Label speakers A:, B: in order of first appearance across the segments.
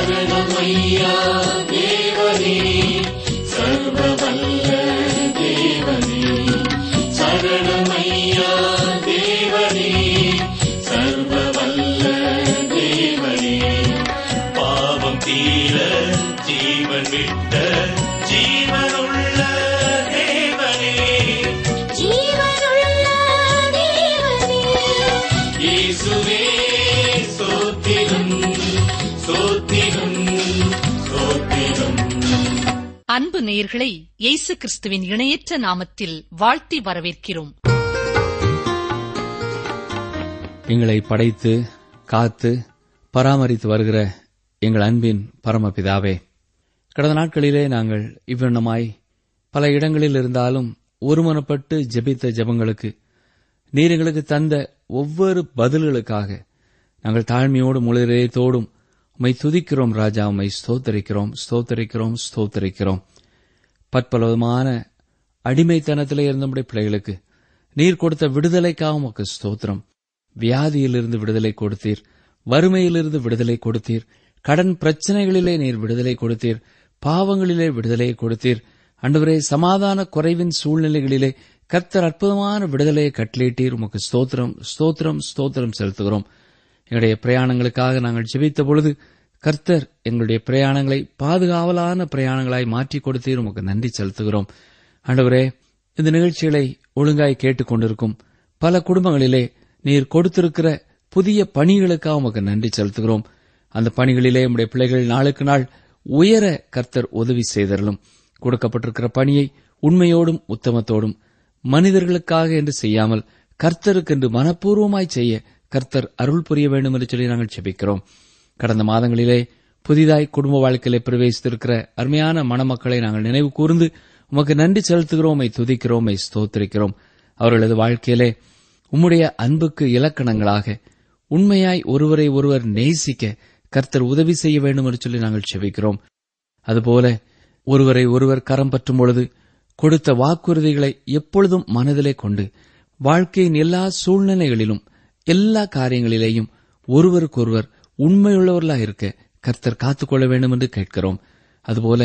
A: சரணமையா தேவனே சர்வவல்ல தேவனே சரணமையா தேவனே சர்வவல்ல தேவனே பாவம் தீர ஜீவன் விட்ட ஜீவனுள்ள தேவனே
B: ஜீவனுள்ள தேவனே
A: இயேசுவே சோத்திரம் சோத்திரம் சோத்திரம்
C: அன்பு நேயர்களை இயேசு கிறிஸ்துவின் இணையற்ற நாமத்தில் வாழ்த்தி வரவேற்கிறோம்
D: எங்களை படைத்து காத்து பராமரித்து வருகிற எங்கள் அன்பின் பரமபிதாவே கடந்த நாட்களிலே நாங்கள் இவ்வண்ணமாய் பல இடங்களில் இருந்தாலும் ஒருமனப்பட்டு ஜெபித்த ஜெபங்களுக்கு நீர் எங்களுக்கு தந்த ஒவ்வொரு பதில்களுக்காக நாங்கள் தாழ்மையோடும் முழுதயத்தோடும் உம்மை துதிக்கிறோம் ராஜா உம்மை ஸ்தோத்தரிக்கிறோம் ஸ்தோத்தரிக்கிறோம் ஸ்தோத்தரிக்கிறோம் பற்பலவிதமான அடிமைத்தனத்திலே இருந்த நம்முடைய பிள்ளைகளுக்கு நீர் கொடுத்த விடுதலைக்காக உமக்கு ஸ்தோத்திரம் வியாதியிலிருந்து விடுதலை கொடுத்தீர் வறுமையிலிருந்து விடுதலை கொடுத்தீர் கடன் பிரச்சனைகளிலே நீர் விடுதலை கொடுத்தீர் பாவங்களிலே விடுதலை கொடுத்தீர் அன்றுவரே சமாதான குறைவின் சூழ்நிலைகளிலே கர்த்தர் அற்புதமான விடுதலையை கட்டளையிட்டீர் உமக்கு ஸ்தோத்திரம் ஸ்தோத்திரம் ஸ்தோத்திரம் செலுத்துகிறோம் எங்களுடைய பிரயாணங்களுக்காக நாங்கள் ஜெபித்த பொழுது கர்த்தர் எங்களுடைய பிரயாணங்களை பாதுகாவலான பிரயாணங்களாய் மாற்றிக் கொடுத்தீர் உமக்கு நன்றி செலுத்துகிறோம் ஆண்டவரே இந்த நிகழ்ச்சிகளை ஒழுங்காய் கேட்டுக் கொண்டிருக்கும் பல குடும்பங்களிலே நீர் கொடுத்திருக்கிற புதிய பணிகளுக்காக உமக்கு நன்றி செலுத்துகிறோம் அந்த பணிகளிலே உம்முடைய பிள்ளைகள் நாளுக்கு நாள் உயர கர்த்தர் உதவி செய்தரலும் கொடுக்கப்பட்டிருக்கிற பணியை உண்மையோடும் உத்தமத்தோடும் மனிதர்களுக்காக என்று செய்யாமல் கர்த்தருக்கென்று மனப்பூர்வமாய் செய்ய கர்த்தர் அருள் புரிய வேண்டும் என்று சொல்லி நாங்கள் செபிக்கிறோம் கடந்த மாதங்களிலே புதிதாய் குடும்ப வாழ்க்கையிலே பிரவேசித்திருக்கிற அருமையான மணமக்களை நாங்கள் நினைவு கூர்ந்து உமக்கு நன்றி செலுத்துகிறோம் உம்மை துதிக்கிறோம் உம்மை ஸ்தோத்திரிக்கிறோம் அவர்களது வாழ்க்கையிலே உம்முடைய அன்புக்கு இலக்கணங்களாக உண்மையாய் ஒருவரை ஒருவர் நேசிக்க கர்த்தர் உதவி செய்ய வேண்டும் என்று சொல்லி நாங்கள் செபிக்கிறோம் அதுபோல ஒருவரை ஒருவர் கரம் பற்றும் பொழுது கொடுத்த வாக்குறுதிகளை எப்பொழுதும் மனதிலே கொண்டு வாழ்க்கையின் எல்லா சூழ்நிலைகளிலும் எல்லா காரியங்களிலேயும் ஒருவருக்கொருவர் உண்மையுள்ளவர்களாக இருக்க கர்த்தர் காத்துக்கொள்ள வேண்டும் என்று கேட்கிறோம் அதுபோல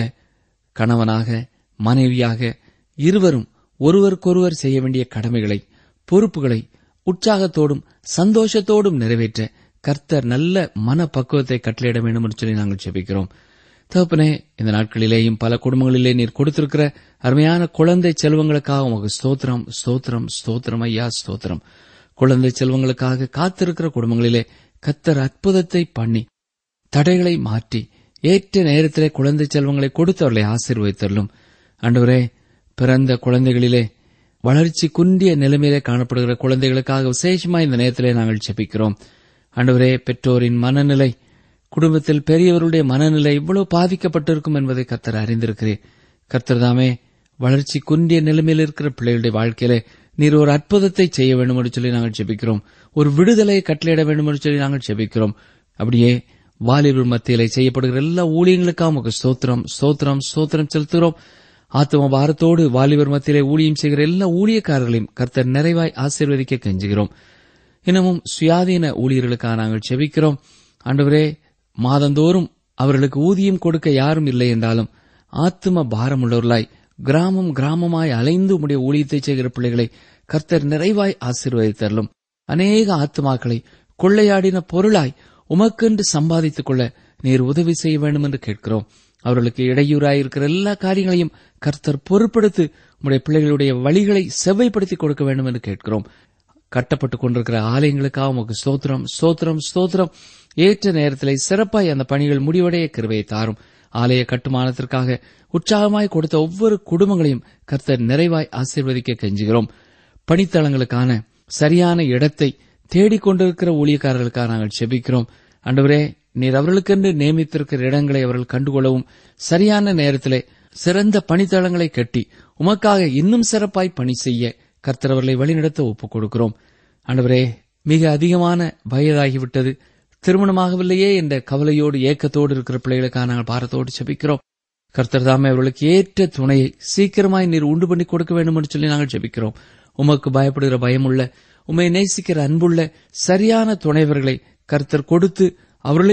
D: கணவனாக மனைவியாக இருவரும் ஒருவருக்கொருவர் செய்ய வேண்டிய கடமைகளை பொறுப்புகளை உற்சாகத்தோடும் சந்தோஷத்தோடும் நிறைவேற்ற கர்த்தர் நல்ல மனப்பக்குவத்தை கட்டளையிட வேண்டும் என்று சொல்லி நாங்கள் ஜெபிக்கிறோம் தகப்பனே இந்த நாட்களிலேயும் பல குடும்பங்களிலே நீர் கொடுத்திருக்கிற அருமையான குழந்தை செல்வங்களுக்காக உமக்கு ஸ்தோத்திரம் ஸ்தோத்திரம் ஸ்தோத்திரம் ஐயா ஸ்தோத்திரம் குழந்தை செல்வங்களுக்காக காத்திருக்கிற குடும்பங்களிலே கத்தர் அற்புதத்தை பண்ணி தடைகளை மாற்றி ஏற்ற நேரத்திலே குழந்தை செல்வங்களை கொடுத்து அவர்களை ஆசீர்வதித்தரலும் அன்றுவரே பிறந்த குழந்தைகளிலே வளர்ச்சி குன்றிய நிலைமையிலே காணப்படுகிற குழந்தைகளுக்காக விசேஷமா இந்த நேரத்திலே நாங்கள் ஜெபிக்கிறோம் அன்றுவரே பெற்றோரின் மனநிலை குடும்பத்தில் பெரியவருடைய மனநிலை இவ்வளவு பாதிக்கப்பட்டிருக்கும் என்பதை கர்த்தர் அறிந்திருக்கிறேன் கர்த்தர் தாமே வளர்ச்சி குன்றிய நிலைமையில் இருக்கிற பிள்ளைகளுடைய வாழ்க்கையிலே நீர் ஒரு அற்புதத்தை செய்ய வேண்டும் என்று சொல்லி நாங்கள் ஜெபிக்கிறோம் ஒரு விடுதலையை கட்டளையிட வேண்டும் என்று சொல்லி நாங்கள் ஜெபிக்கிறோம் அப்படியே வாலிபர் மத்தியிலே செய்யப்படுகிற எல்லா ஊழியங்களுக்காக உமக்கு ஸ்தோத்திரம் ஸ்தோத்திரம் ஸ்தோத்திரம் செலுத்துகிறோம் ஆத்ம பாரத்தோடு வாலிபர் மத்தியிலே ஊழியம் செய்கிற எல்லா ஊழியக்காரர்களையும் கர்த்தர் நிறைவாய் ஆசீர்வதிக்க கெஞ்சுகிறோம் இன்னமும் சுயாதீன ஊழியர்களுக்காக நாங்கள் செபிக்கிறோம் ஆண்டவரே மாதந்தோறும் அவர்களுக்கு ஊதியம் கொடுக்க யாரும் இல்லை என்றாலும் ஆத்ம பாரமுள்ளவர்களாய் கிராமம் கிராமமாய் அலைந்து உடைய ஊழியத்தை செய்கிற பிள்ளைகளை கர்த்தர் நிறைவாய் ஆசீர்வதித்தரலும் அநேக ஆத்மாக்களை கொள்ளையாடின பொருளாய் உமக்கென்று சம்பாதித்துக் கொள்ள நீர் உதவி செய்ய வேண்டும் என்று கேட்கிறோம் அவர்களுக்கு இடையூறாயிருக்கிற எல்லா காரியங்களையும் கர்த்தர் பொறுப்படுத்தி உடைய பிள்ளைகளுடைய வழிகளை செவ்வைப்படுத்திக் கொடுக்க வேண்டும் என்று கேட்கிறோம் கட்டப்பட்டுக் கொண்டிருக்கிற ஆலயங்களுக்காக உமக்கு ஸ்தோத்திரம் ஸ்தோத்திரம் ஸ்தோத்திரம் ஏற்ற நேரத்திலே சிறப்பாய் அந்த பணிகள் முடிவடைய கிருபையை தாரும் ஆலய கட்டுமானத்திற்காக உற்சாகமாய் கொடுத்த ஒவ்வொரு குடும்பங்களையும் கர்த்தர் நிறைவாய் ஆசீர்வதிக்க கெஞ்சுகிறோம் பணித்தளங்களுக்கான சரியான இடத்தை தேடிக்கொண்டிருக்கிற ஊழியக்காரர்களுக்காக நாங்கள் செபிக்கிறோம் அன்றுவரே நீர் அவர்களுக்கென்று நியமித்திருக்கிற இடங்களை அவர்கள் கண்டுகொள்ளவும் சரியான நேரத்திலே சிறந்த பணித்தளங்களை கட்டி உமக்காக இன்னும் சிறப்பாய் பணி செய்ய கர்த்தர் அவர்களை வழிநடத்த ஒப்புக் கொடுக்கிறோம் ஆண்டவரே மிக அதிகமான வயதாகிவிட்டது திருமணமாகவில்லையே என்ற கவலையோடு ஏக்கத்தோடு இருக்கிற பிள்ளைகளுக்காக நாங்கள் பாரத்தோடு செபிக்கிறோம் கர்த்தர் தாமே அவர்களுக்கு ஏற்ற துணையை சீக்கிரமாய் நீர் உண்டு பண்ணி கொடுக்க வேண்டும் என்று சொல்லி நாங்கள் ஜெபிக்கிறோம் உமக்கு பயப்படுகிற பயமுள்ள உம்மை நேசிக்கிற அன்புள்ள சரியான துணைவர்களை கர்த்தர் கொடுத்து அவர்களையும்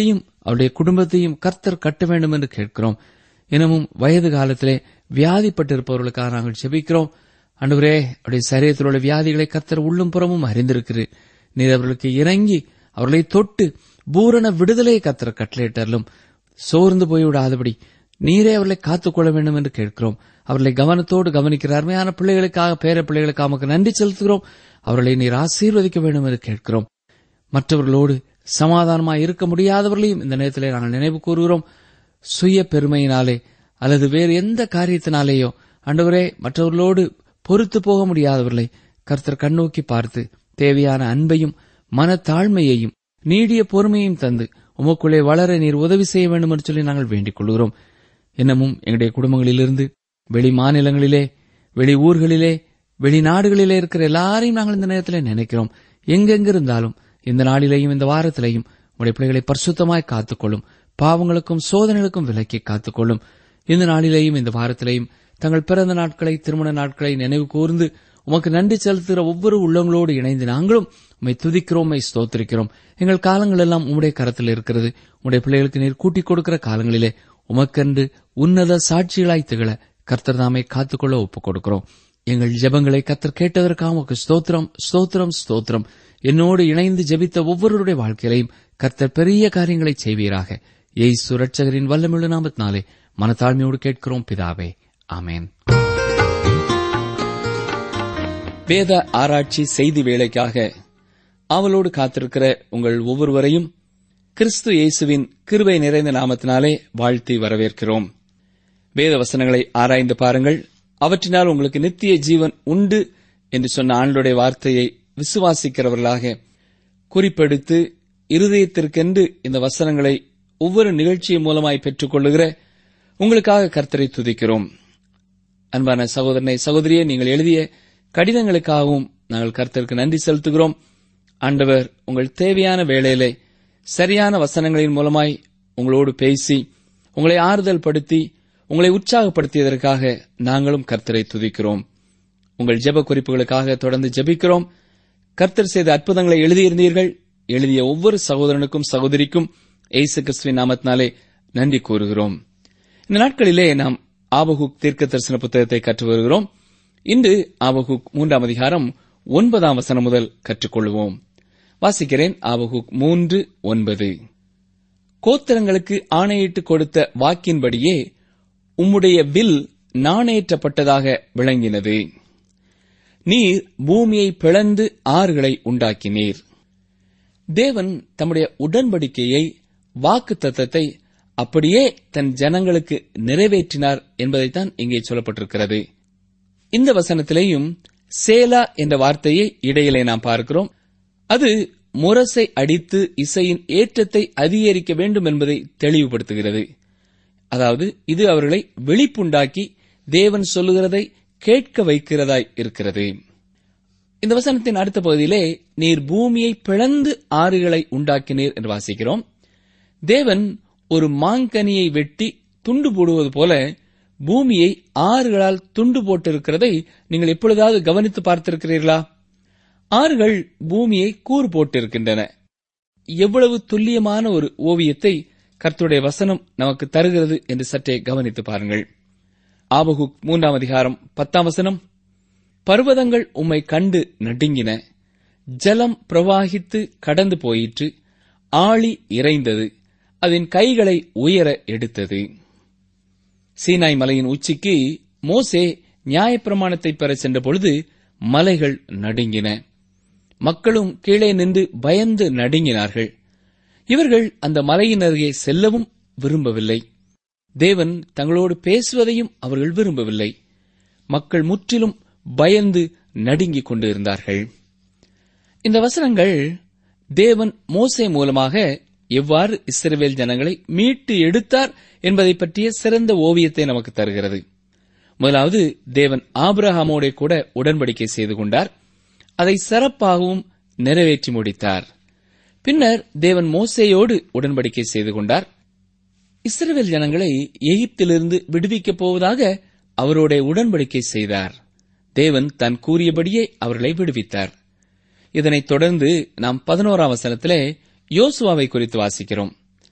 D: அவருடைய குடும்பத்தையும் கர்த்தர் கட்ட வேண்டும் என்று கேட்கிறோம் இன்னமும் வயது காலத்திலே வியாதிப்பட்டிருப்பவர்களுக்காக நாங்கள் செபிக்கிறோம் அன்றுவரே அவருடைய சரீரத்தில் உள்ள வியாதிகளை கர்த்தர் உள்ளும் புறமும் அறிந்திருக்கிறீர் நீர் அவர்களுக்கு இறங்கி அவர்களை தொட்டு பூரண விடுதலையை கர்த்தர் கட்டளையிட்டாலும் சோர்ந்து போய்விடாதபடி நீரே அவர்களை காத்துக்கொள்ள வேண்டும் என்று கேட்கிறோம் அவர்களை கவனத்தோடு கவனிக்கிற அருமையான பிள்ளைகளுக்காக பேர பிள்ளைகளுக்காக நமக்கு நன்றி செலுத்துகிறோம் அவர்களை நீர் ஆசீர்வதிக்க வேண்டும் என்று கேட்கிறோம் மற்றவர்களோடு சமாதானமாய் இருக்க முடியாதவர்களையும் இந்த நேரத்திலே நாங்கள் நினைவு கூறுகிறோம் சுய பெருமையினாலே அல்லது வேறு எந்த காரியத்தினாலேயோ ஆண்டவரே மற்றவர்களோடு பொறுத்து போக முடியாதவர்களை கர்த்தர் கண்ணோக்கி பார்த்து தேவையான அன்பையும் மனத்தாழ்மையையும் நீடிய பொறுமையும் தந்து உமக்குள்ளே வளர நீர் உதவி செய்ய வேண்டும் என்று சொல்லி நாங்கள் வேண்டிக் கொள்கிறோம் இன்னமும் எங்களுடைய குடும்பங்களிலிருந்து வெளி மாநிலங்களிலே வெளி ஊர்களிலே வெளிநாடுகளிலே இருக்கிற எல்லாரையும் நாங்கள் இந்த நேரத்தில் நினைக்கிறோம் எங்கெங்க இருந்தாலும் இந்த நாளிலேயும் இந்த வாரத்திலேயும் உடைய பிள்ளைகளை பரிசுத்தமாய் காத்துக்கொள்ளும் பாவங்களுக்கும் சோதனைகளுக்கும் விலக்கி காத்துக்கொள்ளும் இந்த நாளிலேயும் இந்த வாரத்திலேயும் தங்கள் பிறந்த நாட்களை திருமண நாட்களை நினைவு கூர்ந்து உமக்கு நன்றி செலுத்துகிற ஒவ்வொரு உள்ளங்களோடு இணைந்து நாங்களும் உம்மை துதிக்கிறோம் உம்மை ஸ்தோத்திரிக்கிறோம் எங்கள் காலங்கள் எல்லாம் உம்முடைய கரத்தில் இருக்கிறது உம்முடைய பிள்ளைகளுக்கு நீர் கூட்டிக் கொடுக்கிற காலங்களிலே உமக்கென்று உன்னத சாட்சிகளாய் திகழ கர்த்தர் தாமே காத்துக்கொள்ள ஒப்புக் கொடுக்கிறோம் எங்கள் ஜெபங்களை கர்த்தர் கேட்டதற்காக உமக்கு ஸ்தோத்திரம் ஸ்தோத்திரம் ஸ்தோத்திரம் என்னோடு இணைந்து ஜெபித்த ஒவ்வொருவருடைய வாழ்க்கையிலையும் கர்த்தர் பெரிய காரியங்களை செய்வீராக ஏய் சுரட்சகரின் வல்லமிழு நாமத்தினாலே மனத்தாழ்மையோடு கேட்கிறோம் பிதாவே ஆமேன் வேத ஆராய்ச்சி செய்தி வேலைக்காக அவளோடு காத்திருக்கிற உங்கள் ஒவ்வொருவரையும் கிறிஸ்து இயேசுவின் கிருபை நிறைந்த நாமத்தினாலே வாழ்த்தி வரவேற்கிறோம் வேத வசனங்களை ஆராய்ந்து பாருங்கள் அவற்றினால் உங்களுக்கு நித்திய ஜீவன் உண்டு என்று சொன்ன ஆண்டுடைய வார்த்தையை விசுவாசிக்கிறவர்களாக குறிப்பெடுத்து இருதயத்திற்கென்று இந்த வசனங்களை ஒவ்வொரு நிகழ்ச்சியின் மூலமாய் பெற்றுக் கொள்ளுகிற உங்களுக்காக கர்த்தரை துதிக்கிறோம் அன்பான சகோதரனை சகோதரியே நீங்கள் எழுதிய கடிதங்களுக்காகவும் நாங்கள் கர்த்தருக்கு நன்றி செலுத்துகிறோம் ஆண்டவர் உங்கள் தேவையான வேளையிலே சரியான வசனங்களின் மூலமாய் உங்களோடு பேசி உங்களை ஆறுதல் படுத்தி உங்களை உற்சாகப்படுத்தியதற்காக நாங்களும் கர்த்தரை துதிக்கிறோம் உங்கள் ஜெப குறிப்புகளுக்காக தொடர்ந்து ஜெபிக்கிறோம் கர்த்தர் செய்த அற்புதங்களை எழுதியிருந்தீர்கள் எழுதிய ஒவ்வொரு சகோதரனுக்கும் சகோதரிக்கும் ஏசு கிறிஸ்துவின் நாமத்தினாலே நன்றி கூறுகிறோம் இந்த நாட்களிலே நாம் ஆபகுக் தீர்க்க தரிசன புத்தகத்தை கற்று வருகிறோம் இன்று ஆபகுக் மூன்றாம் அதிகாரம் ஒன்பதாம் வசனம் முதல் கற்றுக்கொள்வோம் வாசிக்கிறேன் ஆபகுக் மூன்று ஒன்பது கோத்திரங்களுக்கு ஆணையிட்டு கொடுத்த வாக்கின்படியே உம்முடைய வில் நாணேற்றப்பட்டதாக விளங்கினது நீர் பூமியை பிளந்து ஆறுகளை உண்டாக்கினீர் தேவன் தம்முடைய உடன்படிக்கையை வாக்கு தத்தத்தை அப்படியே தன் ஜனங்களுக்கு நிறைவேற்றினார் என்பதைத்தான் இங்கே சொல்லப்பட்டிருக்கிறது இந்த வசனத்திலேயும் சேலா என்ற வார்த்தையை இடையிலே நாம் பார்க்கிறோம் அது முரசை அடித்து இசையின் ஏற்றத்தை அதிகரிக்க வேண்டும் என்பதை தெளிவுபடுத்துகிறது அதாவது இது அவர்களை விழிப்புண்டாக்கி தேவன் சொல்லுகிறதை கேட்க வைக்கிறதாய் இருக்கிறது இந்த வசனத்தின் அடுத்த பகுதியிலே நீர் பூமியை பிளந்து ஆறுகளை உண்டாக்கினீர் என்று வாசிக்கிறோம் தேவன் ஒரு மாங்கனியை வெட்டி துண்டு போடுவது போல பூமியை ஆறுகளால் துண்டு போட்டிருக்கிறதை நீங்கள் எப்பொழுதாவது கவனித்து பார்த்திருக்கிறீர்களா ஆறுகள் பூமியை கூறு போட்டிருக்கின்றன எவ்வளவு துல்லியமான ஒரு ஓவியத்தை கர்த்தருடைய வசனம் நமக்கு தருகிறது என்று சற்றே கவனித்து பாருங்கள் ஆபகுக் மூன்றாம் அதிகாரம் பத்தாம் வசனம் பர்வதங்கள் உம்மை கண்டு நடுங்கின ஜலம் பிரவாகித்து கடந்து போயிற்று ஆழி இறைந்தது அதன் கைகளை உயர எடுத்தது சீனாய் மலையின் உச்சிக்கு மோசே நியாயப்பிரமாணத்தை பெற சென்ற பொழுது மலைகள் நடுங்கின மக்களும் கீழே நின்று பயந்து நடுங்கினார்கள் இவர்கள் அந்த மலையின் அருகே செல்லவும் விரும்பவில்லை தேவன் தங்களோடு பேசுவதையும் அவர்கள் விரும்பவில்லை மக்கள் முற்றிலும் பயந்து நடுங்கிக் கொண்டிருந்தார்கள் இந்த வசனங்கள் தேவன் மோசே மூலமாக எவ்வாறு இஸ்ரவேல் ஜனங்களை மீட்டு எடுத்தார் என்பதை பற்றிய சிறந்த ஓவியத்தை நமக்கு தருகிறது முதலாவது தேவன் ஆபிரஹாமோட கூட உடன்படிக்கை செய்து கொண்டார் அதை சிறப்பாகவும் நிறைவேற்றி முடித்தார் பின்னர் தேவன் மோசேயோடு உடன்படிக்கை செய்து கொண்டார் இஸ்ரவேல் ஜனங்களை எகிப்திலிருந்து விடுவிக்கப் போவதாக அவரோட உடன்படிக்கை செய்தார் தேவன் தான் கூறியபடியே அவர்களை விடுவித்தார் இதனைத் தொடர்ந்து நாம் பதினோராம் வசனத்திலே யோசுவாவை குறித்து வாசிக்கிறோம்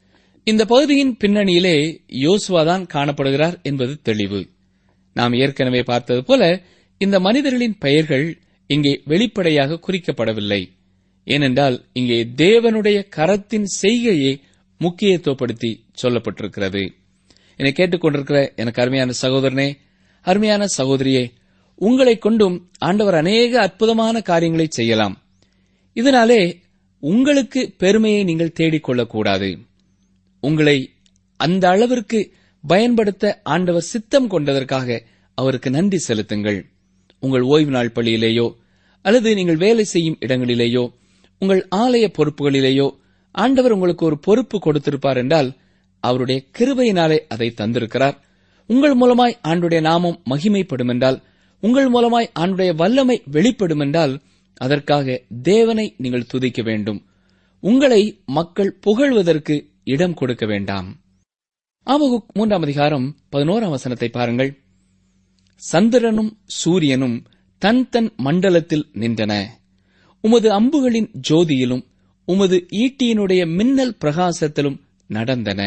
D: இந்த பகுதியின் பின்னணியிலே யோசுவாதான் காணப்படுகிறார் என்பது தெளிவு நாம் ஏற்கனவே பார்த்தது போல இந்த மனிதர்களின் பெயர்கள் இங்கே வெளிப்படையாக குறிக்கப்படவில்லை ஏனென்றால் இங்கே தேவனுடைய கரத்தின் செய்கையை முக்கியத்துவப்படுத்தி சொல்லப்பட்டிருக்கிறது என்னை கேட்டுக்கொண்டிருக்கிற எனக்கு அருமையான சகோதரனே அருமையான சகோதரியே உங்களை கொண்டும் ஆண்டவர் அநேக அற்புதமான காரியங்களை செய்யலாம் இதனாலே உங்களுக்கு பெருமையை நீங்கள் தேடிக்கொள்ளக்கூடாது உங்களை அந்த அளவிற்கு பயன்படுத்த ஆண்டவர் சித்தம் கொண்டதற்காக அவருக்கு நன்றி செலுத்துங்கள் உங்கள் ஓய்வு நாள் பள்ளியிலேயோ அல்லது நீங்கள் வேலை செய்யும் இடங்களிலேயோ உங்கள் ஆலய பொறுப்புகளிலேயோ ஆண்டவர் உங்களுக்கு ஒரு பொறுப்பு கொடுத்திருப்பார் என்றால் அவருடைய கிருபையினாலே அதை தந்திருக்கிறார் உங்கள் மூலமாய் ஆண்டுடைய நாமம் மகிமைப்படும் என்றால் உங்கள் மூலமாய் ஆண்டுடைய வல்லமை வெளிப்படும் என்றால் அதற்காக தேவனை நீங்கள் துதிக்க வேண்டும் உங்களை மக்கள் புகழ்வதற்கு இடம் கொடுக்க வேண்டாம் ஆபகுக் மூன்றாம் அதிகாரம் பதினோராம் வசனத்தை பாருங்கள் சந்திரனும் சூரியனும் தன் தன் மண்டலத்தில் நின்றன உமது அம்புகளின் ஜோதியிலும் உமது ஈட்டியினுடைய மின்னல் பிரகாசத்திலும் நடந்தன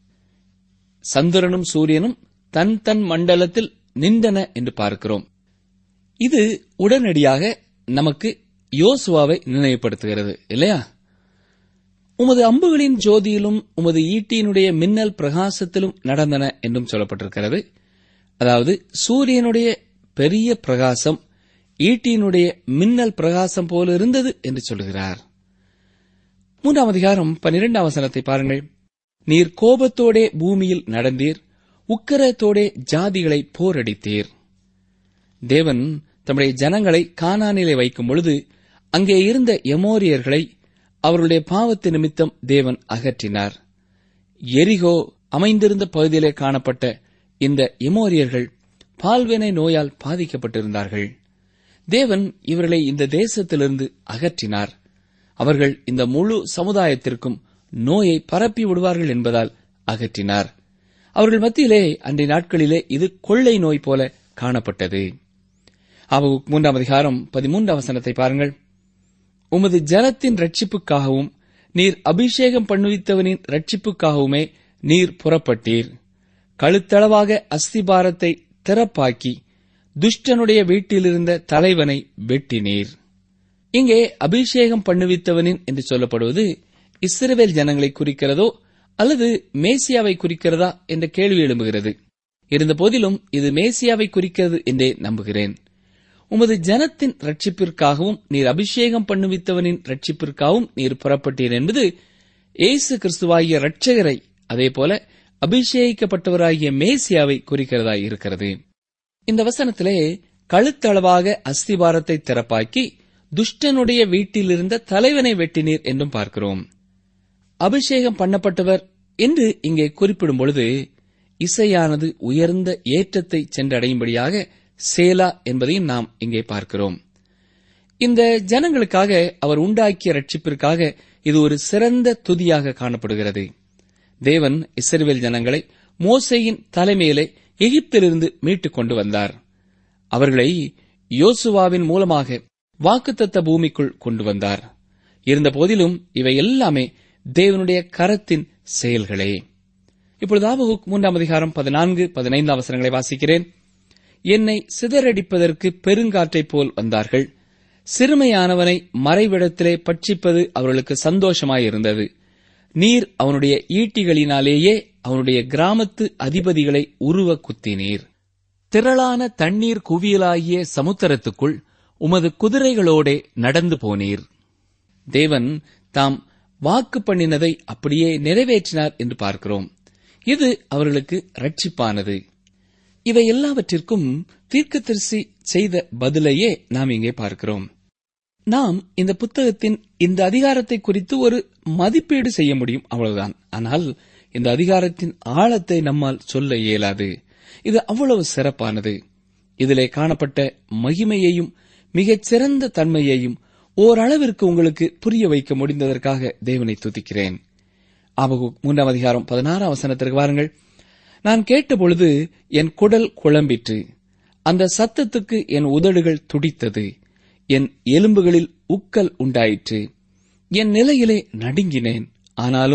D: சந்திரனும் சூரியனும் தன் தன் மண்டலத்தில் நின்றன என்று பார்க்கிறோம் இது உடனடியாக நமக்கு யோசுவாவை நினைவுபடுத்துகிறது இல்லையா உமது அம்புகளின் ஜோதியிலும் உமது ஈட்டியினுடைய மின்னல் பிரகாசத்திலும் நடந்தன என்றும் சொல்லப்பட்டிருக்கிறது அதாவது சூரியனுடைய பெரிய பிரகாசம் ஈட்டியினுடைய மின்னல் பிரகாசம் போல இருந்தது என்று சொல்கிறார் மூன்றாம் அதிகாரம் பனிரெண்டாம் வசனத்தை பாருங்கள் நீர் கோபத்தோடே பூமியில் நடந்தீர் உக்கரத்தோடே ஜாதிகளை போரடித்தீர் தேவன் தம்முடைய ஜனங்களை கானானிலே வைக்கும் பொழுது அங்கே இருந்த எமோரியர்களை அவர்களுடைய பாவத்து நிமித்தம் தேவன் அகற்றினார் எரிகோ அமைந்திருந்த பகுதியிலே காணப்பட்ட இந்த எமோரியர்கள் பால்வினை நோயால் பாதிக்கப்பட்டிருந்தார்கள் தேவன் இவர்களை இந்த தேசத்திலிருந்து அகற்றினார் அவர்கள் இந்த முழு சமுதாயத்திற்கும் நோயை பரப்பி விடுவார்கள் என்பதால் அகற்றினார் அவர்கள் மத்தியிலே அன்றைய நாட்களிலே இது கொள்ளை நோய் போல காணப்பட்டது அவ மூன்றாம் அதிகாரம் பதிமூன்றாம் வசனத்தை பாருங்கள் உமது ஜனத்தின் ரட்சிப்புக்காகவும் நீர் அபிஷேகம் பண்ணுவித்தவனின் ரட்சிப்புக்காகவுமே நீர் புறப்பட்டீர் கழுத்தளவாக அஸ்திபாரத்தை திறப்பாக்கி துஷ்டனுடைய வீட்டிலிருந்த தலைவனை வெட்டினீர் இங்கே அபிஷேகம் பண்ணுவித்தவனின் என்று சொல்லப்படுவது இஸ்ரவேல் ஜனங்களை குறிக்கிறதோ அல்லது மேசியாவை குறிக்கிறதா என்ற கேள்வி எழும்புகிறது இருந்த போதிலும் இது மேசியாவை குறிக்கிறது என்றே நம்புகிறேன் உமது ஜனத்தின் ரட்சிப்பிற்காகவும் நீர் அபிஷேகம் பண்ணுவித்தவனின் ரட்சிப்பிற்காகவும் நீர் புறப்பட்டீர் என்பது இயேசு கிறிஸ்துவாகிய ரட்சகரை அதேபோல அபிஷேகிக்கப்பட்டவராகிய மேசியாவை குறிக்கிறதாய் இருக்கிறது இந்த வசனத்திலே கழுத்தளவாக அஸ்திபாரத்தை திறப்பாக்கி துஷ்டனுடைய வீட்டிலிருந்த தலைவனை வெட்டினீர் என்றும் பார்க்கிறோம் அபிஷேகம் பண்ணப்பட்டவர் என்று இங்கே குறிப்பிடும் பொழுது இசையானது உயர்ந்த ஏற்றத்தை சென்றடையும்படியாக சேலா என்பதையும் நாம் இங்கே பார்க்கிறோம் இந்த ஜனங்களுக்காக அவர் உண்டாக்கிய ரட்சிப்பிற்காக இது ஒரு சிறந்த துதியாக காணப்படுகிறது தேவன் இஸ்ரவேல் ஜனங்களை மோசையின் தலைமையிலே எகிப்திலிருந்து மீட்டுக் கொண்டு வந்தார் அவர்களை யோசுவாவின் மூலமாக வாக்குத்தத்த பூமிக்குள் கொண்டு வந்தார் இருந்த போதிலும் இவை எல்லாமே தேவனுடைய கரத்தின் செயல்களே இப்பொழுது ஆபகுக் மூன்றாம் அதிகாரம் பதினான்கு பதினைந்து அவசரங்களை வாசிக்கிறேன் என்னை சிதறடிப்பதற்கு பெருங்காற்றைப் போல் வந்தார்கள் சிறுமையானவனை மறைவிடத்திலே பட்சிப்பது அவர்களுக்கு சந்தோஷமாயிருந்தது நீர் அவனுடைய ஈட்டிகளினாலேயே அவனுடைய கிராமத்து அதிபதிகளை உருவ குத்தினீர் திரளான தண்ணீர் குவியலாகிய சமுத்திரத்துக்குள் உமது குதிரைகளோடே நடந்து போனீர் தேவன் தாம் வாக்கு பண்ணினதை அப்படியே நிறைவேற்றினார் என்று பார்க்கிறோம் இது அவர்களுக்கு ரட்சிப்பானது இவை எல்லாவற்றிற்கும் தீர்க்கதரிசி செய்த பதிலையே நாம் இங்கே பார்க்கிறோம் நாம் இந்த புத்தகத்தின் இந்த அதிகாரத்தை குறித்து ஒரு மதிப்பீடு செய்ய முடியும் அவ்வளவுதான் ஆனால் இந்த அதிகாரத்தின் ஆழத்தை நம்மால் சொல்ல இயலாது இது அவ்வளவு சிறப்பானது இதிலே காணப்பட்ட மகிமையையும் மிகச் சிறந்த தன்மையையும் ஓரளவிற்கு உங்களுக்கு புரிய வைக்க முடிந்ததற்காக தேவனை துதிக்கிறேன் ஆபகு மூன்றாம் அதிகாரம் பதினாறாம் வசனத்திற்கு வாருங்கள் நான் கேட்டபொழுது என் குடல் குழம்பிற்று அந்த சத்தத்துக்கு என் உதடுகள் துடித்தது என் எலும்புகளில் உக்கல் உண்டாயிற்று என் நிலையிலே நடுங்கினேன் ஆனாலும்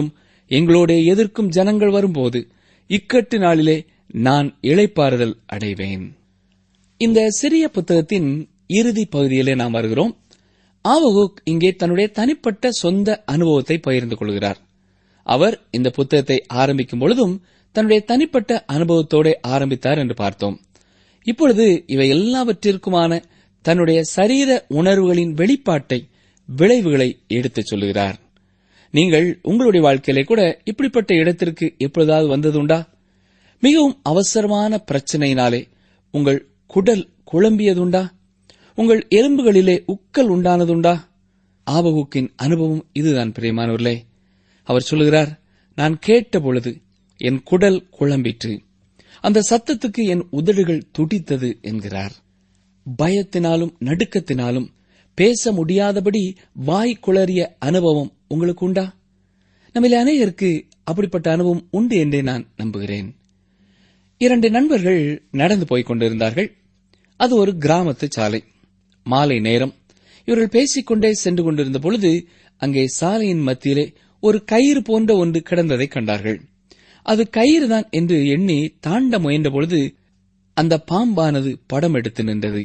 D: எங்களோட எதிர்க்கும் ஜனங்கள் வரும்போது இக்கட்டு நாளிலே நான் இளைப்பாறுதல் அடைவேன் இந்த சிறிய புத்தகத்தின் இறுதி பகுதியிலே நாம் வருகிறோம் ஆவகுக் இங்கே தன்னுடைய தனிப்பட்ட சொந்த அனுபவத்தை பகிர்ந்து கொள்கிறார் அவர் இந்த புத்தகத்தை ஆரம்பிக்கும் பொழுதும் தன்னுடைய தனிப்பட்ட அனுபவத்தோட ஆரம்பித்தார் என்று பார்த்தோம் இப்பொழுது இவை எல்லாவற்றிற்குமான தன்னுடைய சரீர உணர்வுகளின் வெளிப்பாட்டை விளைவுகளை எடுத்துச் சொல்லுகிறார் நீங்கள் உங்களுடைய வாழ்க்கையிலே கூட இப்படிப்பட்ட இடத்திற்கு எப்பொழுதாவது வந்ததுண்டா மிகவும் அவசரமான பிரச்சனையினாலே உங்கள் குடல் குழம்பியதுண்டா உங்கள் எலும்புகளிலே உக்கல் உண்டானதுண்டா ஆபகுக்கின் அனுபவம் இதுதான் பிரியமானவர்களே அவர் சொல்லுகிறார் நான் கேட்ட பொழுது என் குடல் குழம்பிற்று அந்த சத்தத்துக்கு என் உதடுகள் துடித்தது என்கிறார் பயத்தினாலும் நடுக்கத்தினாலும் பேச முடியாதபடி வாய் குளறிய அனுபவம் உங்களுக்கு உண்டா நம்மில் அநேகருக்கு அப்படிப்பட்ட அனுபவம் உண்டு என்றே நான் நம்புகிறேன் இரண்டு நண்பர்கள் நடந்து போய்க் கொண்டிருந்தார்கள் அது ஒரு கிராமத்து சாலை மாலை நேரம் இவர்கள் பேசிக்கொண்டே சென்று கொண்டிருந்த பொழுது அங்கே சாலையின் மத்தியிலே ஒரு கயிறு போன்ற ஒன்று கிடந்ததை கண்டார்கள் அது கயிறுதான் என்று எண்ணி தாண்ட முயன்ற பொழுது அந்த பாம்பானது படம் எடுத்து நின்றது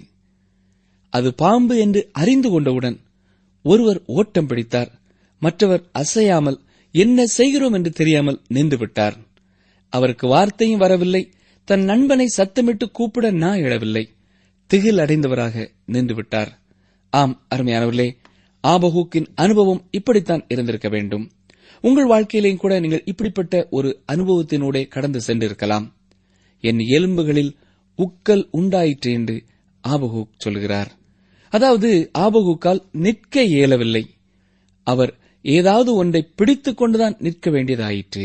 D: அது பாம்பு என்று அறிந்து கொண்டவுடன் ஒருவர் ஓட்டம் பிடித்தார் மற்றவர் அசையாமல் என்ன செய்கிறோம் என்று தெரியாமல் நின்று விட்டார் அவருக்கு வார்த்தையும் வரவில்லை தன் நண்பனை சத்தமிட்டு கூப்பிட நான் எழவில்லை திகில் அடைந்தவராக நின்று விட்டார் ஆம் அருமையானவர்களே ஆபகூக்கின் அனுபவம் இப்படித்தான் இருந்திருக்க வேண்டும் உங்கள் வாழ்க்கையிலேயும் கூட நீங்கள் இப்படிப்பட்ட ஒரு அனுபவத்தினூடே கடந்து சென்றிருக்கலாம் என் எலும்புகளில் உக்கல் உண்டாயிற்று என்று ஆபகூக் சொல்கிறார் அதாவது ஆபகூக்கால் நிற்க இயலவில்லை அவர் ஏதாவது ஒன்றை பிடித்துக் கொண்டுதான் நிற்க வேண்டியதாயிற்று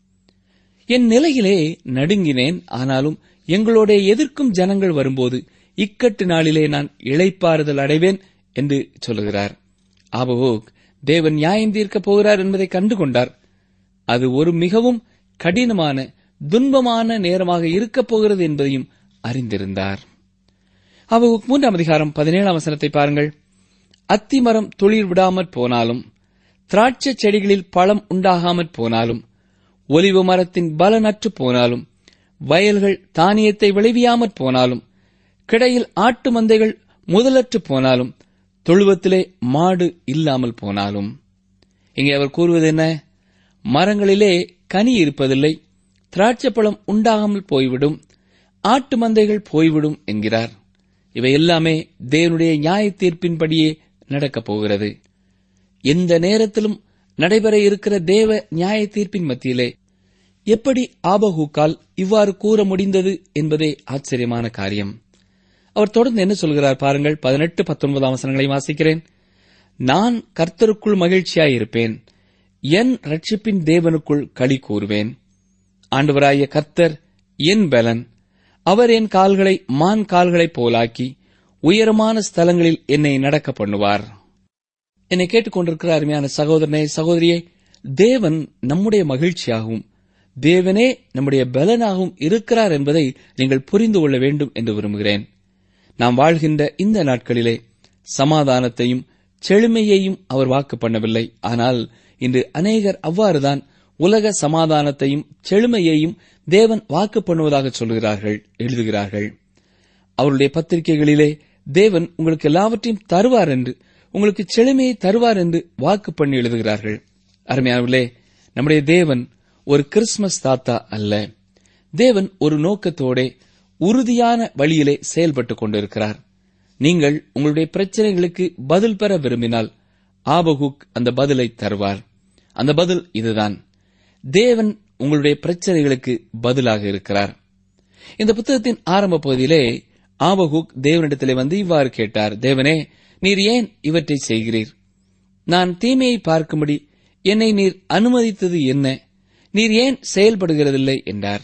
D: என் நிலையிலே நடுங்கினேன் ஆனாலும் எங்களோட எதிர்க்கும் ஜனங்கள் வரும்போது இக்கட்டு நாளிலே நான் இளைப்பாறுதல் அடைவேன் என்று சொல்லுகிறார் ஆபகோக் தேவன் நியாயம் தீர்க்கப் போகிறார் என்பதை கண்டு கொண்டார் அது ஒரு மிகவும் கடினமான துன்பமான நேரமாக இருக்கப் போகிறது என்பதையும் அறிந்திருந்தார் அவகுக் மூன்றாம் அதிகாரம் பதினேழாம் வசனத்தை பாருங்கள் அத்திமரம் துளிர் விடாமற் போனாலும் திராட்சை செடிகளில் பழம் உண்டாகாமற் போனாலும் ஒலிவ மரத்தின் பலனற்று போனாலும் வயல்கள் தானியத்தை விளைவியாமற் போனாலும் கிடையில் ஆட்டு மந்தைகள் முதலற்று போனாலும் தொழுவத்திலே மாடு இல்லாமல் போனாலும் இங்கே அவர் கூறுவது என்ன மரங்களிலே கனி இருப்பதில்லை திராட்சைப்பழம் உண்டாகாமல் போய்விடும் ஆட்டு மந்தைகள் போய்விடும் என்கிறார் இவை எல்லாமே தேவனுடைய நியாய தீர்ப்பின்படியே நடக்கப் போகிறது எந்த நேரத்திலும் நடைபெற இருக்கிற தேவ நியாய தீர்ப்பின் மத்தியிலே எப்படி ஆபகூக்கால் இவ்வாறு கூற முடிந்தது என்பதே ஆச்சரியமான காரியம் அவர் தொடர்ந்து என்ன சொல்கிறார் பாருங்கள் பதினெட்டு பத்தொன்பதாம் வசனங்களை வாசிக்கிறேன் நான் கர்த்தருக்குள் மகிழ்ச்சியாயிருப்பேன் என் ரட்சிப்பின் தேவனுக்குள் களி கூறுவேன் ஆண்டவராய கர்த்தர் என் பலன் அவர் என் கால்களை மான் கால்களைப் போலாக்கி உயரமான ஸ்தலங்களில் என்னை நடக்க பண்ணுவார் என்னை கேட்டுக்கொண்டிருக்கிற அருமையான சகோதரனே சகோதரியே தேவன் நம்முடைய மகிழ்ச்சியாகவும் தேவனே நம்முடைய பலனாகவும் இருக்கிறார் என்பதை நீங்கள் புரிந்து கொள்ள வேண்டும் என்று விரும்புகிறேன் நாம் வாழ்கின்ற இந்த நாட்களிலே சமாதானத்தையும் செழுமையையும் அவர் வாக்கு பண்ணவில்லை ஆனால் இன்று அநேகர் அவ்வாறுதான் உலக சமாதானத்தையும் செழுமையையும் தேவன் வாக்கு பண்ணுவதாக சொல்கிறார்கள் எழுதுகிறார்கள் அவருடைய பத்திரிகைகளிலே தேவன் உங்களுக்கு எல்லாவற்றையும் தருவார் என்று உங்களுக்கு செழுமையை தருவார் என்று வாக்கு பண்ணி எழுதுகிறார்கள் அருமையானவர்களே நம்முடைய தேவன் ஒரு கிறிஸ்துமஸ் தாத்தா அல்ல தேவன் ஒரு நோக்கத்தோட உறுதியான வழியிலே செயல்பட்டுக் கொண்டிருக்கிறார் நீங்கள் உங்களுடைய பிரச்சனைகளுக்கு பதில் பெற விரும்பினால் ஆபகுக் அந்த பதிலை தருவார் அந்த பதில் இதுதான் தேவன் உங்களுடைய பிரச்சனைகளுக்கு பதிலாக இருக்கிறார் இந்த புத்தகத்தின் ஆரம்ப பகுதியிலே ஆபகுக் தேவனிடத்திலே வந்து இவ்வாறு கேட்டார் தேவனே நீர் ஏன் இவற்றை செய்கிறீர் நான் தீமையை பார்க்கும்படி என்னை நீர் அனுமதித்தது என்ன நீர் ஏன் செயல்படுகிறதில்லை என்றார்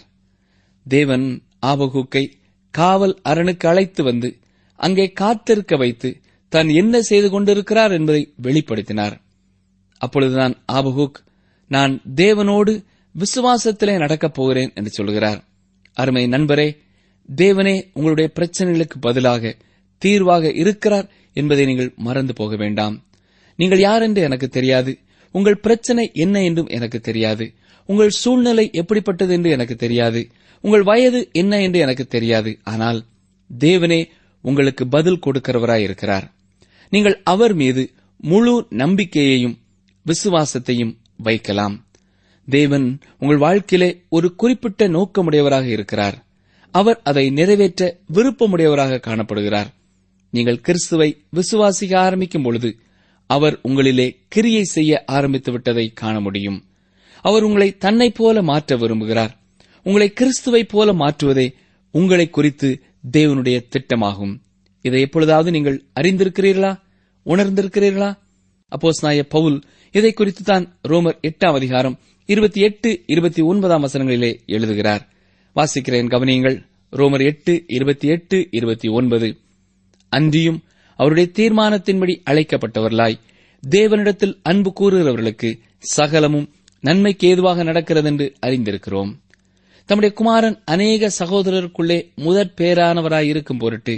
D: தேவன் ஆபகுக்கை காவல் அரணுக்கு அழைத்து வந்து அங்கே காத்திருக்க வைத்து தான் என்ன செய்து கொண்டிருக்கிறார் என்பதை வெளிப்படுத்தினார் அப்பொழுதுதான் ஆபகுக் நான் தேவனோடு விசுவாசத்திலே நடக்கப் போகிறேன் என்று சொல்கிறார் அருமை நண்பரே தேவனே உங்களுடைய பிரச்சனைகளுக்கு பதிலாக தீர்வாக இருக்கிறார் என்பதை நீங்கள் மறந்து போக வேண்டாம் நீங்கள் யார் என்று எனக்கு தெரியாது உங்கள் பிரச்சனை என்ன என்றும் எனக்கு தெரியாது உங்கள் சூழ்நிலை எப்படிப்பட்டது என்று எனக்கு தெரியாது உங்கள் வயது என்ன என்று எனக்கு தெரியாது ஆனால் தேவனே உங்களுக்கு பதில் கொடுக்கிறவராய் இருக்கிறார் நீங்கள் அவர் மீது முழு நம்பிக்கையையும் விசுவாசத்தையும் வைக்கலாம் தேவன் உங்கள் வாழ்க்கையிலே ஒரு குறிப்பிட்ட நோக்கமுடையவராக இருக்கிறார் அவர் அதை நிறைவேற்ற விருப்பமுடையவராக காணப்படுகிறார் நீங்கள் கிறிஸ்துவை விசுவாசிக்க ஆரம்பிக்கும் பொழுது அவர் உங்களிலே கிரியை செய்ய ஆரம்பித்து விட்டதை காண முடியும் அவர் உங்களை தன்னைப் போல மாற்ற விரும்புகிறார் உங்களை கிறிஸ்துவைப் போல மாற்றுவதே உங்களை குறித்து தேவனுடைய திட்டமாகும் இதை எப்பொழுதாவது நீங்கள் அறிந்திருக்கிறீர்களா உணர்ந்திருக்கிறீர்களா அப்போஸ் நாய பவுல் இதை குறித்து தான் ரோமர் எட்டாம் அதிகாரம் இருபத்தி எட்டு இருபத்தி ஒன்பதாம் வசனங்களிலே எழுதுகிறார் வாசிக்கிறேன் கவனியுங்கள் ரோமர் எட்டு இருபத்தி எட்டு இருபத்தி ஒன்பது அன்றியும் அவருடைய தீர்மானத்தின்படி அழைக்கப்பட்டவர்களாய் தேவனிடத்தில் அன்பு கூறுகிறவர்களுக்கு சகலமும் நன்மைக்கு ஏதுவாக நடக்கிறதென்று அறிந்திருக்கிறோம் தம்முடைய குமாரன் அநேக சகோதரருக்குள்ளே முதற் பேரானவராய் இருக்கும் பொருட்டு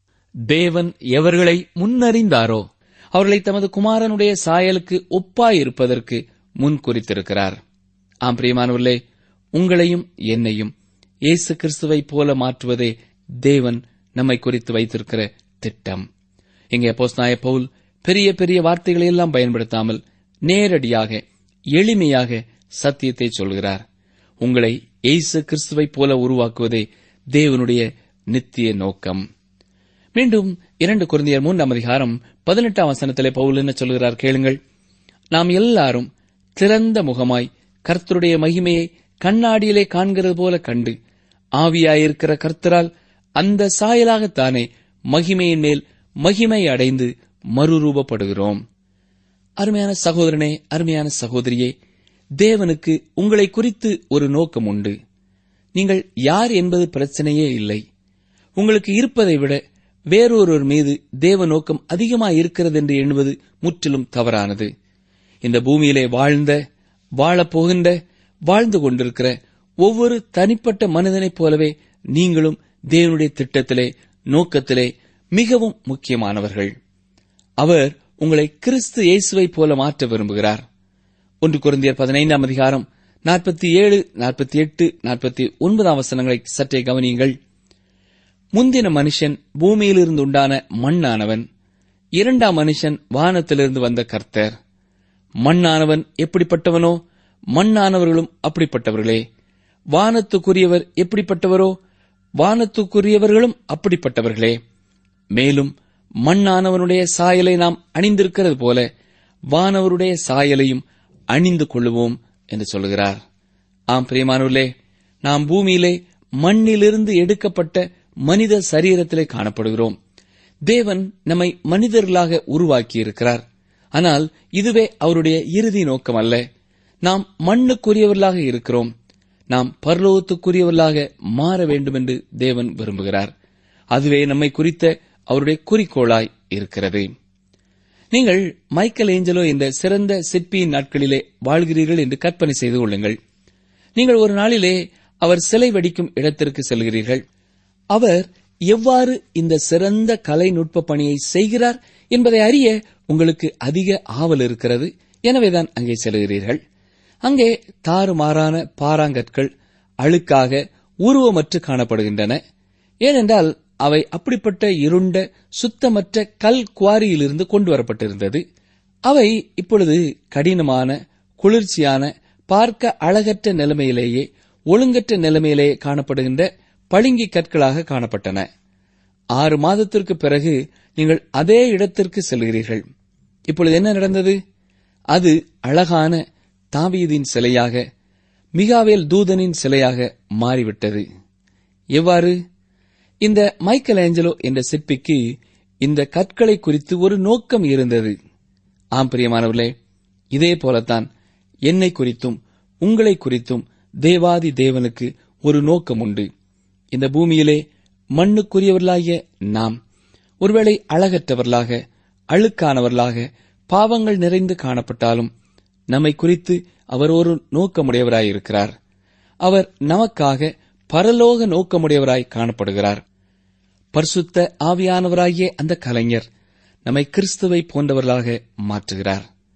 D: தேவன் எவர்களை முன்னறிந்தாரோ அவர்களை தமது குமாரனுடைய சாயலுக்கு ஒப்பாயிருப்பதற்கு முன் குறித்திருக்கிறார் ஆம் பிரியமானவர்களே உங்களையும் என்னையும் இயேசு கிறிஸ்துவைப் போல மாற்றுவதே தேவன் நம்மை குறித்து வைத்திருக்கிற திட்டம் இங்கே அப்போஸ்தலனாய பவுல் பெரிய பெரிய வார்த்தைகளை எல்லாம் பயன்படுத்தாமல் நேரடியாக எளிமையாக சத்தியத்தை சொல்கிறார் உங்களை இயேசு கிறிஸ்துவைப் போல உருவாக்குவதே தேவனுடைய நித்திய நோக்கம் மீண்டும் இரண்டு குருந்தியர் மூன்றாம் அதிகாரம் பதினெட்டாம் வசனத்திலே பவுல் என்ன சொல்கிறார் கேளுங்கள் நாம் எல்லாரும் திறந்த முகமாய் கர்த்தருடைய மகிமையை கண்ணாடியிலே காண்கிறது போல கண்டு ஆவியாயிருக்கிற கர்த்தரால் அந்த சாயலாகத்தானே மகிமையின் மேல் மகிமை அடைந்து மறுரூபப்படுகிறோம் அருமையான சகோதரனே அருமையான சகோதரியே தேவனுக்கு உங்களை குறித்து ஒரு நோக்கம் உண்டு நீங்கள் யார் என்பது பிரச்சனையே இல்லை உங்களுக்கு இருப்பதை விட வேறொருவர் மீது தேவ நோக்கம் அதிகமாக இருக்கிறது என்று எண்ணுவது முற்றிலும் தவறானது இந்த பூமியிலே வாழ்ந்த வாழப் போகின்ற வாழ்ந்து கொண்டிருக்கிற ஒவ்வொரு தனிப்பட்ட மனிதனைப் போலவே நீங்களும் தேவனுடைய திட்டத்திலே நோக்கத்திலே மிகவும் முக்கியமானவர்கள் அவர் உங்களை கிறிஸ்து இயேசுவைப் போல மாற்ற விரும்புகிறார் ஒன்று குருந்தியர் பதினைந்தாம் அதிகாரம் நாற்பத்தி ஏழு நாற்பத்தி எட்டு நாற்பத்தி ஒன்பதாம் வசனங்களை சற்றே கவனியுங்கள் முந்தின மனுஷன் பூமியிலிருந்து உண்டான மண்ணானவன் இரண்டாம் மனுஷன் வானத்திலிருந்து வந்த கர்த்தர் மண்ணானவன் எப்படிப்பட்டவனோ மண்ணானவர்களும் அப்படிப்பட்டவர்களே வானத்துக்குரியவர் எப்படிப்பட்டவரோ வானத்துக்குரியவர்களும் அப்படிப்பட்டவர்களே மேலும் மண்ணானவனுடைய சாயலை நாம் அணிந்திருக்கிறது போல வானவருடைய சாயலையும் அணிந்து கொள்ளுவோம் என்று சொல்கிறார் ஆம் பிரியமானவர்களே நாம் பூமியிலே மண்ணிலிருந்து எடுக்கப்பட்ட மனித சரீரத்திலே காணப்படுகிறோம் தேவன் நம்மை மனிதர்களாக உருவாக்கியிருக்கிறார் ஆனால் இதுவே அவருடைய இறுதி நோக்கம் அல்ல நாம் மண்ணுக்குரியவர்களாக இருக்கிறோம் நாம் பரலோகத்துக்குரியவர்களாக மாற வேண்டும் என்று தேவன் விரும்புகிறார் அதுவே நம்மை குறித்த அவருடைய குறிக்கோளாய் இருக்கிறது நீங்கள் மைக்கேல் ஏஞ்சலோ என்ற சிறந்த சிற்பியின் நாட்களிலே வாழ்கிறீர்கள் என்று கற்பனை செய்து கொள்ளுங்கள் நீங்கள் ஒரு நாளிலே அவர் சிலை வடிக்கும் இடத்திற்கு செல்கிறீர்கள் அவர் எவ்வாறு இந்த சிறந்த கலை நுட்ப பணியை செய்கிறார் என்பதை அறிய உங்களுக்கு அதிக ஆவல் இருக்கிறது எனவேதான் அங்கே செல்கிறீர்கள் அங்கே தாறுமாறான பாறாங்கற்கள் அழுக்காக உருவமற்று காணப்படுகின்றன ஏனென்றால் அவை அப்படிப்பட்ட இருண்ட சுத்தமற்ற கல் குவாரியிலிருந்து கொண்டு வரப்பட்டிருந்தது அவை இப்பொழுது கடினமான குளிர்ச்சியான பார்க்க அழகற்ற நிலைமையிலேயே ஒழுங்கற்ற நிலைமையிலேயே காணப்படுகின்ற பளிங்கி கற்களாக காணப்பட்டன ஆறு மாதத்திற்கு பிறகு நீங்கள் அதே இடத்திற்கு செல்கிறீர்கள் இப்பொழுது என்ன நடந்தது அது அழகான தாவீதின் சிலையாக மிகாவேல் தூதனின் சிலையாக மாறிவிட்டது எவ்வாறு இந்த மைக்கேல் ஏஞ்சலோ என்ற சிற்பிக்கு இந்த கற்களை குறித்து ஒரு நோக்கம் இருந்தது ஆம் பிரியமானவர்களே இதே போலத்தான் என்னை குறித்தும் உங்களை குறித்தும் தேவாதி தேவனுக்கு ஒரு நோக்கம் உண்டு இந்த பூமியிலே மண்ணுக்குரியவர்களாகிய நாம் ஒருவேளை அழகற்றவர்களாக அழுக்கானவர்களாக பாவங்கள் நிறைந்து காணப்பட்டாலும் நம்மை குறித்து அவர் ஒரு நோக்கமுடையவராயிருக்கிறார் அவர் நமக்காக பரலோக நோக்கமுடையவராய் காணப்படுகிறார் பரிசுத்த ஆவியானவராகிய அந்த கலைஞர் நம்மை கிறிஸ்துவை போன்றவர்களாக மாற்றுகிறார்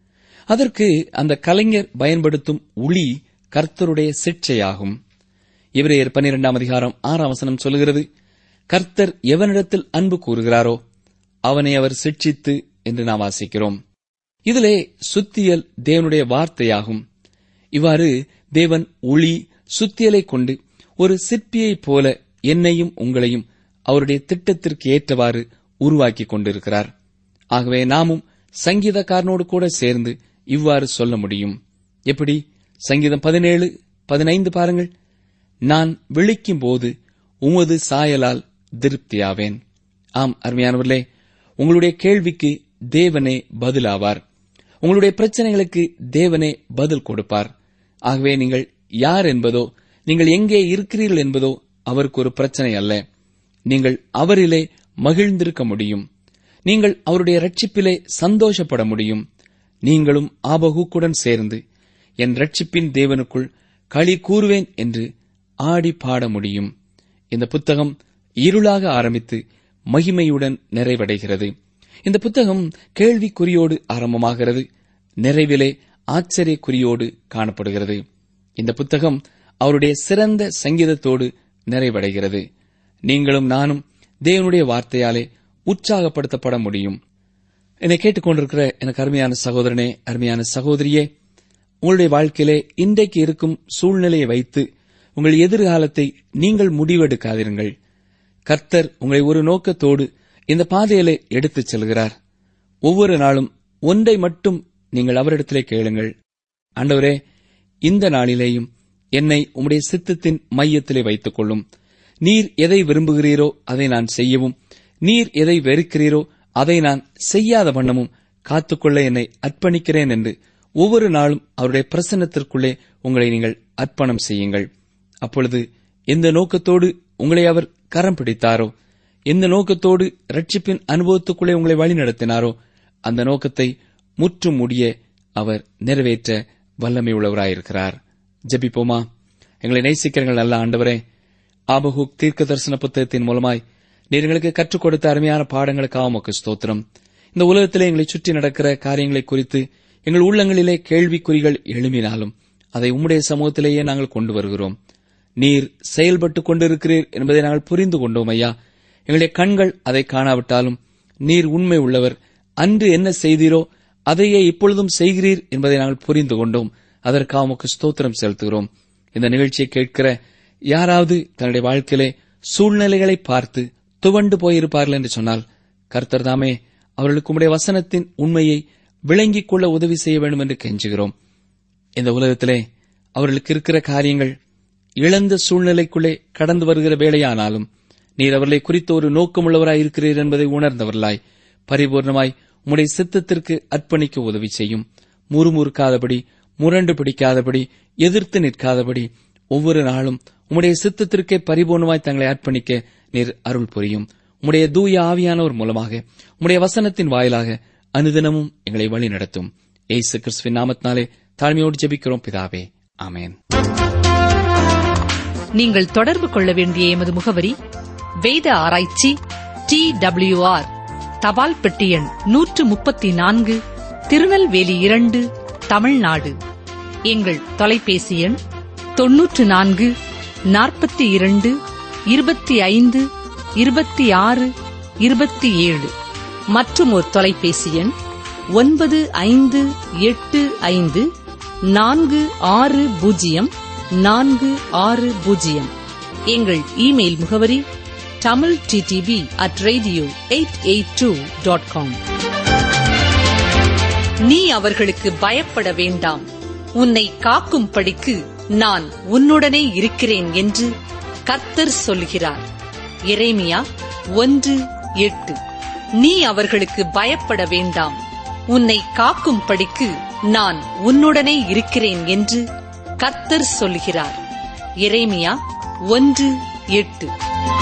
D: அதற்கு அந்த கலைஞர் பயன்படுத்தும் உளி கர்த்தருடைய சிக்ஷையாகும் இவரையர் பன்னிரெண்டாம் அதிகாரம் ஆறாம் வசனம் சொல்லுகிறது கர்த்தர் எவனிடத்தில் அன்பு கூறுகிறாரோ அவனை அவர் சிட்சித்து என்று நாம் வாசிக்கிறோம் இதிலே சுத்தியல் தேவனுடைய வார்த்தையாகும் இவ்வாறு தேவன் ஒளி சுத்தியலை கொண்டு ஒரு சிற்பியைப் போல என்னையும் உங்களையும் அவருடைய திட்டத்திற்கு ஏற்றவாறு உருவாக்கிக் கொண்டிருக்கிறார் ஆகவே நாமும் சங்கீதக்காரனோடு கூட சேர்ந்து இவ்வாறு சொல்ல முடியும் எப்படி சங்கீதம் பதினேழு பதினைந்து பாருங்கள் நான் விழிக்கும் போது உமது சாயலால் திருப்தியாவேன் ஆம் அருமையானவர்களே உங்களுடைய கேள்விக்கு தேவனே பதிலாவார் உங்களுடைய பிரச்சனைகளுக்கு தேவனே பதில் கொடுப்பார் ஆகவே நீங்கள் யார் என்பதோ நீங்கள் எங்கே இருக்கிறீர்கள் என்பதோ அவருக்கு ஒரு பிரச்சனை அல்ல நீங்கள் அவரிலே மகிழ்ந்திருக்க முடியும் நீங்கள் அவருடைய ரட்சிப்பிலே சந்தோஷப்பட முடியும் நீங்களும் ஆபகூக்குடன் சேர்ந்து என் ரட்சிப்பின் தேவனுக்குள் களி கூறுவேன் என்று ஆடி பாட முடியும் இந்த புத்தகம் இருளாக ஆரம்பித்து மகிமையுடன் நிறைவடைகிறது இந்த புத்தகம் கேள்விக்குறியோடு ஆரம்பமாகிறது நிறைவிலே ஆச்சரியக்குறியோடு காணப்படுகிறது இந்த புத்தகம் அவருடைய சிறந்த சங்கீதத்தோடு நிறைவடைகிறது நீங்களும் நானும் தேவனுடைய வார்த்தையாலே உற்சாகப்படுத்தப்பட முடியும் என்னை கேட்டுக்கொண்டிருக்கிற எனக்கு அருமையான சகோதரனே அருமையான சகோதரியே உங்களுடைய வாழ்க்கையிலே இன்றைக்கு இருக்கும் சூழ்நிலையை வைத்து உங்கள் எதிர்காலத்தை நீங்கள் முடிவெடுக்காதிருங்கள் கர்த்தர் உங்களை ஒரு நோக்கத்தோடு இந்த பாதையிலே எடுத்துச் செல்கிறார் ஒவ்வொரு நாளும் ஒன்றை மட்டும் நீங்கள் அவரிடத்திலே கேளுங்கள் ஆண்டவரே இந்த நாளிலேயும் என்னை உம்முடைய சித்தத்தின் மையத்திலே வைத்துக் கொள்ளும் நீர் எதை விரும்புகிறீரோ அதை நான் செய்யவும் நீர் எதை வெறுக்கிறீரோ அதை நான் செய்யாத வண்ணமும் காத்துக்கொள்ள என்னை அர்ப்பணிக்கிறேன் என்று ஒவ்வொரு நாளும் அவருடைய பிரசன்னத்திற்குள்ளே உங்களை நீங்கள் அர்ப்பணம் செய்யுங்கள் அப்பொழுது எந்த நோக்கத்தோடு உங்களை அவர் கரம் பிடித்தாரோ எந்த நோக்கத்தோடு ரட்சிப்பின் அனுபவத்துக்குள்ளே உங்களை வழிநடத்தினாரோ அந்த நோக்கத்தை முற்றும் முடிய அவர் நிறைவேற்ற வல்லமை உள்ளவராயிருக்கிறார் ஜெபிப்போமா எங்களை நேசிக்கிறங்கள் நல்ல ஆண்டவரே ஆபகுக் தீர்க்க தரிசன புத்தகத்தின் மூலமாய் நீர் எங்களுக்கு கற்றுக் கொடுத்த அருமையான பாடங்களுக்காக உமக்கு ஸ்தோத்திரம் இந்த உலகத்திலே எங்களை சுற்றி நடக்கிற காரியங்களை குறித்து எங்கள் உள்ளங்களிலே கேள்விக்குறிகள் எழும்பினாலும் அதை உம்முடைய சமூகத்திலேயே நாங்கள் கொண்டு வருகிறோம் நீர் செயல்பட்டுக் கொண்டிருக்கிறீர் என்பதை நாங்கள் புரிந்து கொண்டோம் ஐயா எங்களுடைய கண்கள் அதை காணாவிட்டாலும் நீர் உண்மை உள்ளவர் அன்று என்ன செய்தீரோ அதையே இப்பொழுதும் செய்கிறீர் என்பதை நாங்கள் புரிந்து கொண்டோம் அதற்காக உமக்கு ஸ்தோத்திரம் செலுத்துகிறோம் இந்த நிகழ்ச்சியை கேட்கிற யாராவது தன்னுடைய வாழ்க்கையிலே சூழ்நிலைகளை பார்த்து துவண்டு போயிருப்பார்கள் என்று சொன்னால் கர்த்தர் தாமே அவர்களுக்கு உடைய வசனத்தின் உண்மையை விளங்கிக் கொள்ள உதவி செய்ய வேண்டும் என்று கெஞ்சுகிறோம் இந்த உலகத்திலே அவர்களுக்கு இருக்கிற காரியங்கள் இழந்த சூழ்நிலைக்குள்ளே கடந்து வருகிற வேளையானாலும் நீர் அவர்களை குறித்த ஒரு நோக்கமுள்ளவராய் இருக்கிறீர் என்பதை உணர்ந்தவர்களாய் பரிபூர்ணமாய் உம்முடைய சித்தத்திற்கு அர்ப்பணிக்க உதவி செய்யும் முறுமுறுக்காதபடி முரண்டு பிடிக்காதபடி எதிர்த்து நிற்காதபடி ஒவ்வொரு நாளும் உம்முடைய சித்தத்திற்கே பரிபூர்ணமாய் தங்களை அர்ப்பணிக்க நீர் அருள் புரியும் உம்முடைய தூய ஆவியானவர் மூலமாக உம்முடைய வசனத்தின் வாயிலாக அனுதினமும் எங்களை வழி நடத்தும் ஏசு கிறிஸ்துவின் நாமத்தினாலே தாழ்மையோடு ஜெபிக்கிறோம் பிதாவே ஆமென்
C: நீங்கள் தொடர்பு கொள்ள வேண்டிய எமது முகவரி வேத ஆராய்ச்சி டி ஆர் தபால் பெட்டி எண் நூற்று முப்பத்தி நான்கு திருநெல்வேலி இரண்டு தமிழ்நாடு எங்கள் தொலைபேசி எண் தொன்னூற்று நான்கு நாற்பத்தி இரண்டு இருபத்தி ஐந்து இருபத்தி ஆறு இருபத்தி ஏழு மற்றும் ஒரு தொலைபேசி எண் ஒன்பது ஐந்து எட்டு ஐந்து நான்கு ஆறு பூஜ்ஜியம் நான்கு ஆறு பூஜ்ஜியம் எங்கள் இமெயில் முகவரி Tamil DTP at radio eight eight two dot com நீ அவர்களுக்கு பயப்பட வேண்டாம் உன்னை காக்கும்படிக்கு நான் உன்னுடனே இருக்கிறேன் என்று கர்த்தர் சொல்கிறார் எரேமியா ஒன்று எட்டு நீ அவர்களுக்கு பயப்பட வேண்டாம் உன்னை காக்கும்படிக்கு நான் உன்னுடனே இருக்கிறேன் என்று கர்த்தர் சொல்கிறார் எரேமியா ஒன்று எட்டு